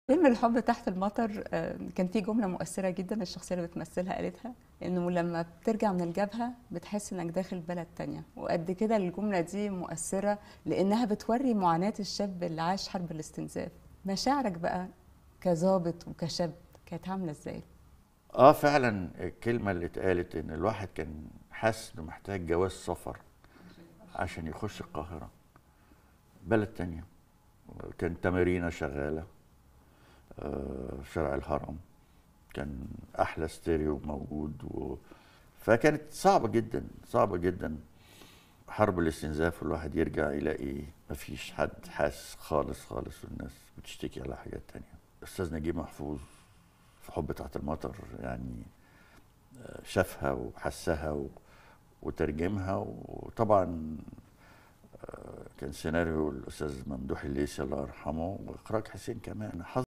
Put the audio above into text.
فيلم الحب تحت المطر آه، كان فيه جملة مؤثرة جدا الشخصية اللي بتمثلها قالتها إنه لما بترجع من الجبهة بتحس إنك داخل بلد تانية وقد كده الجملة دي مؤثرة لأنها بتوري معاناة الشاب اللي عاش حرب الاستنزاف مشاعرك بقى كظابط وكشاب كانت عاملة إزاي؟ اه فعلا الكلمة اللي اتقالت ان الواحد كان حاسس انه محتاج جواز سفر عشان يخش القاهرة بلد تانية كان تمارينا شغالة آه، في شارع الهرم كان احلى ستيريو موجود و... فكانت صعبة جدا صعبة جدا حرب الاستنزاف والواحد يرجع يلاقي مفيش حد حاسس خالص خالص والناس بتشتكي على حاجات تانية استاذ نجيب محفوظ في حب تحت المطر يعني آه، شافها وحسها و... وترجمها وطبعا آه، كان سيناريو الاستاذ ممدوح الليثي الله يرحمه واخراج حسين كمان حظ